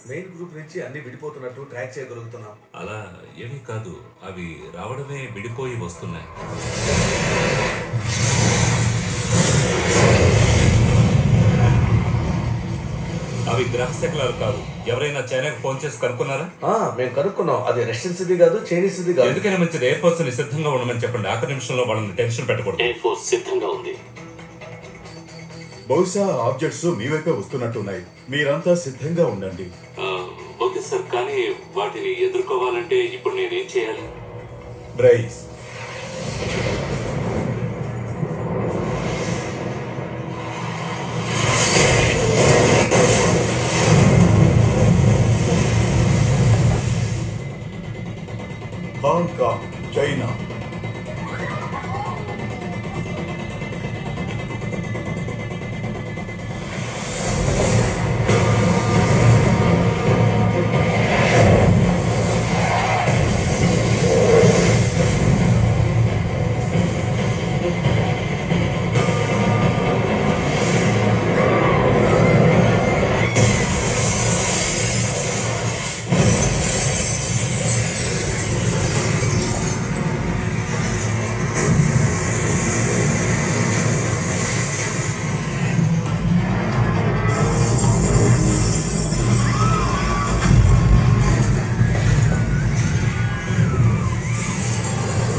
main group నుంచి అన్ని విడిపోతున్నట్టు track చేయగలుగుతున్నాం అలా ఏమీ కాదు అవి రావడమే విడిపోయి వస్తున్నాయి అవి గ్రహ శకలాలు కాదు ఎవరైనా చైనాకు ఫోన్ చేసి కనుక్కున్నారా ఆ, మేము కనుక్కున్నాం అది రష్యన్స్ది కాదు చైనీస్ది కాదు ఎందుకైనా మంచిది ఎయిర్ ఫోర్స్ ని సిద్ధంగా ఉండమని చెప్పండి ఆఖరి నిమిషంలో వాళ్ళని టెన్షన్ పెట్టకూడదు ఎయిర్ ఫోర్స్ సిద్ధంగా ఉంది బహుశా ఆబ్జెక్ట్స్ మీ వైపే వస్తున్నట్టున్నాయి మీరంతా సిద్ధంగా ఉండండి ఆ, ఓకే సార్ కానీ వాటిని ఎదుర్కోవాలంటే ఇప్పుడు నేనేం చేయాలి బ్రైస్ హాంకాంగ్ చైనా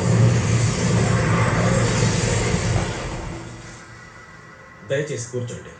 దయచేసి కూర్చోండి